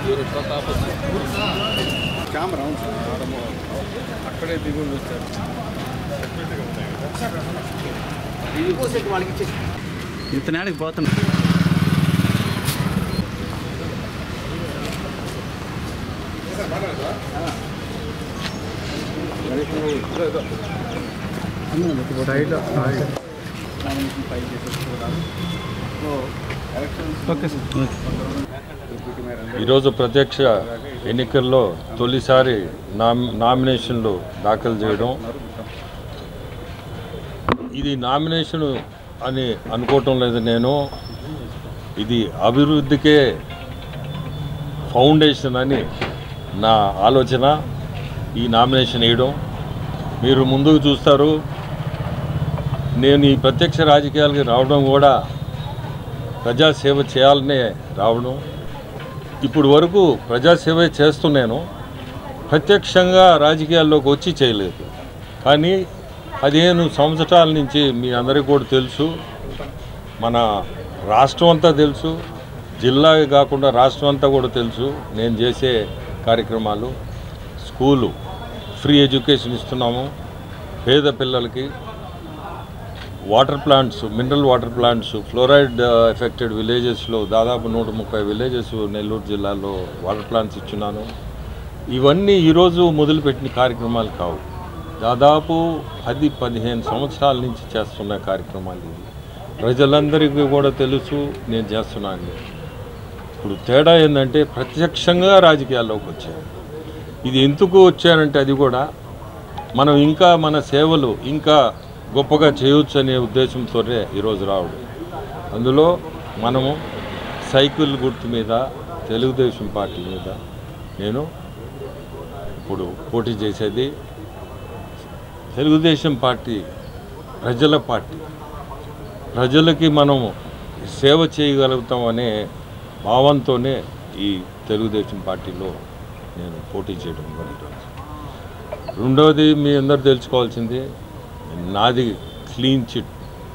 camera అవును sir అక్కడే దిగులు వచ్చారు ఇతనాడికి పోతున్నా ఓకే సార్ ఈరోజు ప్రత్యక్ష ఎన్నికల్లో తొలిసారి నామ్ నామినేషన్లు దాఖలు చేయడం ఇది నామినేషన్ అని అనుకోవటం లేదు నేను ఇది అభివృద్ధికే ఫౌండేషన్ అని నా ఆలోచన ఈ నామినేషన్ వేయడం మీరు ముందుకు చూస్తారు నేను ఈ ప్రత్యక్ష రాజకీయాలకి రావడం కూడా ప్రజాసేవ చేయాలనే రావడం ఇప్పుడు వరకు ప్రజాసేవ చేస్తున్నాను ప్రత్యక్షంగా రాజకీయాల్లోకి వచ్చి చేయలేదు కానీ పదిహేను సంవత్సరాల నుంచి మీ అందరికీ కూడా తెలుసు మన రాష్ట్రం అంతా తెలుసు జిల్లా కాకుండా రాష్ట్రం అంతా కూడా తెలుసు నేను చేసే కార్యక్రమాలు స్కూలు ఫ్రీ ఎడ్యుకేషన్ ఇస్తున్నాము పేద పిల్లలకి water plants mineral water plants fluoride affected విలేజెస్లో దాదాపు నూట ముప్పై విలేజెస్ నెల్లూరు జిల్లాలో వాటర్ ప్లాంట్స్ ఇచ్చున్నాను ఇవన్నీ ఈరోజు మొదలుపెట్టిన కార్యక్రమాలు కావు దాదాపు పది పదిహేను సంవత్సరాల నుంచి చేస్తున్న కార్యక్రమాలు ఇవి ప్రజలందరికీ కూడా తెలుసు నేను చేస్తున్నాను ఇప్పుడు తేడా ఏంటంటే ప్రత్యక్షంగా రాజకీయాల్లోకి వచ్చాను ఇది ఎందుకు వచ్చానంటే అది కూడా మనం ఇంకా మన సేవలు ఇంకా గొప్పగా చేయొచ్చు అనే ఉద్దేశంతోనే ఈరోజు రావడం అందులో మనము సైకిల్ గుర్తు మీద తెలుగుదేశం పార్టీ మీద నేను ఇప్పుడు పోటీ చేసేది తెలుగుదేశం పార్టీ ప్రజల పార్టీ ప్రజలకి మనం సేవ చేయగలుగుతాం అనే భావంతోనే ఈ తెలుగుదేశం పార్టీలో నేను పోటీ చేయడం కూడా ఈరోజు రెండవది మీ అందరు తెలుసుకోవాల్సింది నాది క్లీన్ చిట్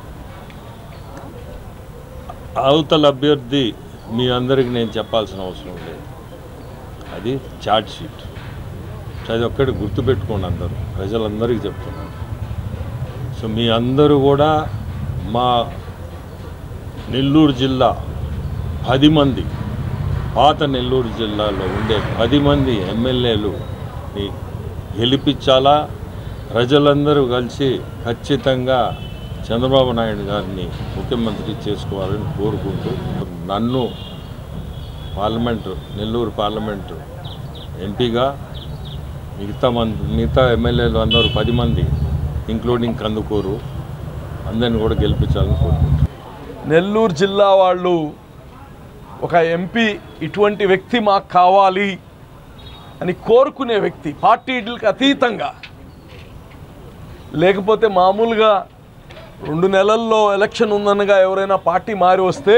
అవతల అభ్యర్థి మీ అందరికి నేను చెప్పాల్సిన అవసరం లేదు అది చార్ట్ షీట్ అది ఒక్కటి గుర్తుపెట్టుకోండి అందరూ ప్రజలందరికీ చెప్తున్నాను సో మీ అందరూ కూడా మా నెల్లూరు జిల్లా పది మంది పాత నెల్లూరు జిల్లాలో ఉండే పది మంది ఎమ్మెల్యేలు గెలిపించాలా ప్రజలందరూ కలిసి ఖచ్చితంగా చంద్రబాబు నాయుడు గారిని ముఖ్యమంత్రి చేసుకోవాలని కోరుకుంటూ నన్ను పార్లమెంటు నెల్లూరు పార్లమెంటు ఎంపీగా మిగతా మంది మిగతా ఎమ్మెల్యేలు అందరూ పది మంది ఇంక్లూడింగ్ కందుకూరు అందరిని కూడా గెలిపించాలని కోరుకుంటున్నాను నెల్లూరు జిల్లా వాళ్ళు ఒక ఎంపీ ఇటువంటి వ్యక్తి మాకు కావాలి అని కోరుకునే వ్యక్తి పార్టీలకు అతీతంగా లేకపోతే మామూలుగా రెండు నెలల్లో ఎలక్షన్ ఉందనగా ఎవరైనా పార్టీ మారి వస్తే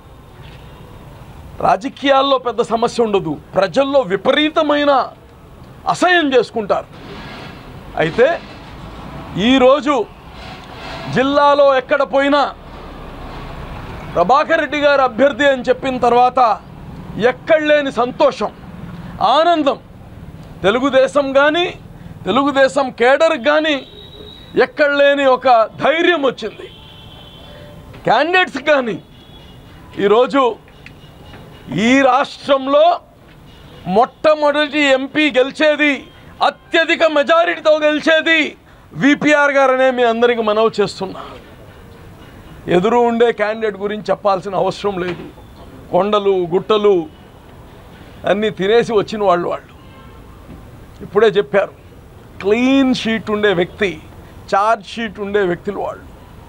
రాజకీయాల్లో పెద్ద సమస్య ఉండదు ప్రజల్లో విపరీతమైన అసహ్యం చేసుకుంటారు అయితే ఈరోజు జిల్లాలో ఎక్కడ పోయినా ప్రభాకర్ రెడ్డి గారు అభ్యర్థి అని చెప్పిన తర్వాత ఎక్కడ లేని సంతోషం ఆనందం తెలుగుదేశం కానీ తెలుగుదేశం కేడర్కి కానీ ఎక్కడ లేని ఒక ధైర్యం వచ్చింది క్యాండిడేట్స్ కానీ ఈరోజు ఈ రాష్ట్రంలో మొట్టమొదటి ఎంపీ గెలిచేది అత్యధిక మెజారిటీతో గెలిచేది విపిఆర్ గారనే మీ అందరికీ మనవి చేస్తున్నా ఎదురు ఉండే క్యాండిడేట్ గురించి చెప్పాల్సిన అవసరం లేదు కొండలు గుట్టలు అన్నీ తినేసి వచ్చిన వాళ్ళు వాళ్ళు ఇప్పుడే చెప్పారు క్లీన్ షీట్ ఉండే వ్యక్తి చార్జ్ షీట్ ఉండే వ్యక్తులు వాళ్ళు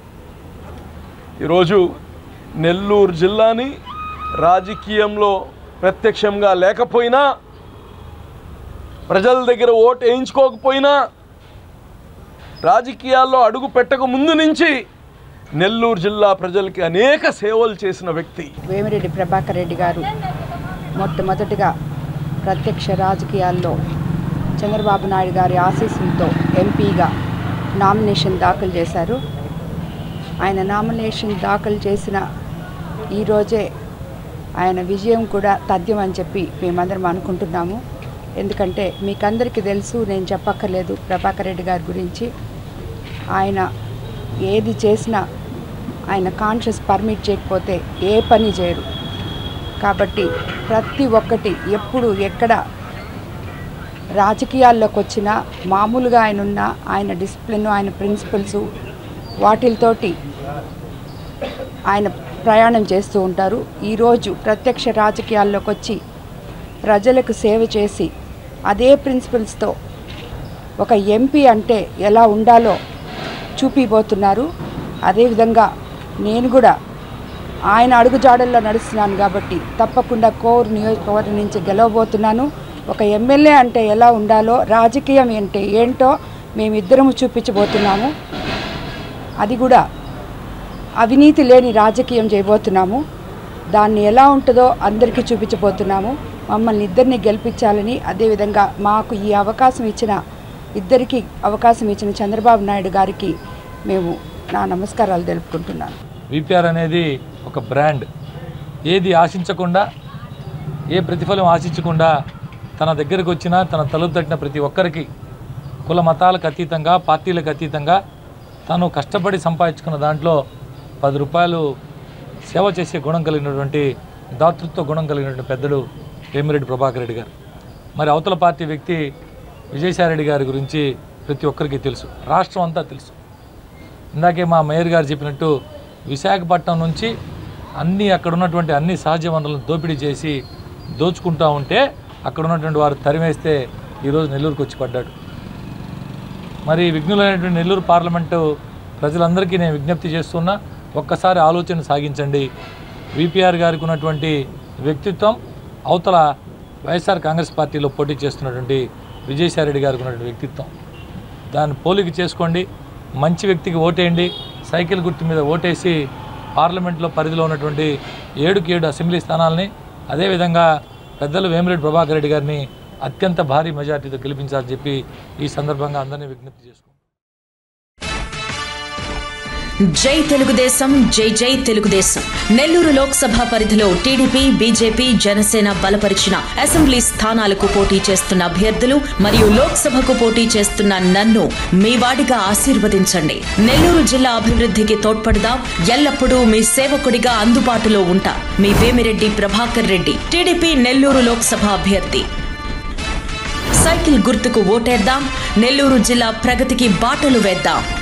ఈరోజు నెల్లూరు జిల్లాని రాజకీయంలో ప్రత్యక్షంగా లేకపోయినా ప్రజల దగ్గర ఓటు వేయించుకోకపోయినా రాజకీయాల్లో అడుగు పెట్టక ముందు నుంచి నెల్లూరు జిల్లా ప్రజలకి అనేక సేవలు చేసిన వ్యక్తి వేమిరెడ్డి ప్రభాకర్ రెడ్డి గారు మొట్టమొదటిగా ప్రత్యక్ష రాజకీయాల్లో చంద్రబాబు నాయుడు గారి ఆశీస్సులతో ఎంపీగా నామినేషన్ దాఖలు చేశారు ఆయన నామినేషన్ దాఖలు చేసిన ఈరోజే ఆయన విజయం కూడా తథ్యం అని చెప్పి మేమందరం అనుకుంటున్నాము ఎందుకంటే మీకందరికీ తెలుసు నేను చెప్పక్కర్లేదు ప్రభాకర్ రెడ్డి గారి గురించి ఆయన ఏది చేసినా ఆయన కాన్షియస్ పర్మిట్ చేయకపోతే ఏ పని చేయరు కాబట్టి ప్రతి ఒక్కటి ఎప్పుడు ఎక్కడ రాజకీయాల్లోకి వచ్చినా మామూలుగా ఆయన ఉన్న ఆయన డిసిప్లిన్ ఆయన ప్రిన్సిపల్స్ వాటితోటి ఆయన ప్రయాణం చేస్తూ ఉంటారు ఈరోజు ప్రత్యక్ష రాజకీయాల్లోకి వచ్చి ప్రజలకు సేవ చేసి అదే ప్రిన్సిపల్స్తో ఒక ఎంపీ అంటే ఎలా ఉండాలో చూపిపోతున్నారు అదేవిధంగా నేను కూడా ఆయన అడుగుజాడల్లో నడుస్తున్నాను కాబట్టి తప్పకుండా కోర్ నియోజకవర్గం నుంచి గెలవబోతున్నాను ఒక ఎమ్మెల్యే అంటే ఎలా ఉండాలో రాజకీయం అంటే ఏంటో మేమిద్దరము చూపించబోతున్నాము అది కూడా అవినీతి లేని రాజకీయం చేయబోతున్నాము దాన్ని ఎలా ఉంటుందో అందరికీ చూపించబోతున్నాము మమ్మల్ని ఇద్దరిని గెలిపించాలని అదేవిధంగా మాకు ఈ అవకాశం ఇచ్చిన ఇద్దరికి అవకాశం ఇచ్చిన చంద్రబాబు నాయుడు గారికి మేము నా నమస్కారాలు తెలుపుకుంటున్నాను విపిఆర్ అనేది ఒక బ్రాండ్ ఏది ఆశించకుండా ఏ ప్రతిఫలం ఆశించకుండా తన దగ్గరకు వచ్చిన తన తలుపు తట్టిన ప్రతి ఒక్కరికి కుల మతాలకు అతీతంగా పార్టీలకు అతీతంగా తను కష్టపడి సంపాదించుకున్న దాంట్లో పది రూపాయలు సేవ చేసే గుణం కలిగినటువంటి దాతృత్వ గుణం కలిగినటువంటి పెద్దడు వేమిరెడ్డి ప్రభాకర్ రెడ్డి గారు మరి అవతల పార్టీ వ్యక్తి విజయసాయిరెడ్డి గారి గురించి ప్రతి ఒక్కరికి తెలుసు రాష్ట్రం అంతా తెలుసు ఇందాకే మా మేయర్ గారు చెప్పినట్టు విశాఖపట్నం నుంచి అన్ని అక్కడ ఉన్నటువంటి అన్ని సహజ వనరులను దోపిడీ చేసి దోచుకుంటా ఉంటే అక్కడ ఉన్నటువంటి వారు తరిమేస్తే ఈరోజు నెల్లూరుకు వచ్చి పడ్డాడు మరి విఘ్నులైనటువంటి నెల్లూరు పార్లమెంటు ప్రజలందరికీ నేను విజ్ఞప్తి చేస్తున్నా ఒక్కసారి ఆలోచన సాగించండి విపిఆర్ గారికి ఉన్నటువంటి వ్యక్తిత్వం అవతల వైఎస్ఆర్ కాంగ్రెస్ పార్టీలో పోటీ చేస్తున్నటువంటి విజయసాయిరెడ్డి గారికి ఉన్నటువంటి వ్యక్తిత్వం దాన్ని పోలిక చేసుకోండి మంచి వ్యక్తికి ఓటేయండి సైకిల్ గుర్తు మీద ఓటేసి పార్లమెంట్లో పరిధిలో ఉన్నటువంటి ఏడుకి ఏడు అసెంబ్లీ స్థానాలని అదేవిధంగా పెద్దలు వేమిరెడ్డి ప్రభాకర్ రెడ్డి గారిని అత్యంత భారీ మెజార్టీతో గెలిపించాలని చెప్పి ఈ సందర్భంగా అందరినీ విజ్ఞప్తి చేసుకుంటాం జై తెలుగుదేశం జై జై తెలుగుదేశం నెల్లూరు లోక్సభ పరిధిలో టీడీపీ బీజేపీ జనసేన బలపరిచిన అసెంబ్లీ స్థానాలకు పోటీ చేస్తున్న అభ్యర్థులు మరియు లోక్సభకు పోటీ చేస్తున్న నన్ను మీ వాడిగా ఆశీర్వదించండి నెల్లూరు జిల్లా అభివృద్ధికి తోడ్పడదాం ఎల్లప్పుడూ మీ సేవకుడిగా అందుబాటులో ఉంటా మీ వేమిరెడ్డి ప్రభాకర్ రెడ్డి టీడీపీ నెల్లూరు లోక్సభ అభ్యర్థి సైకిల్ గుర్తుకు ఓటేద్దాం నెల్లూరు జిల్లా ప్రగతికి బాటలు వేద్దాం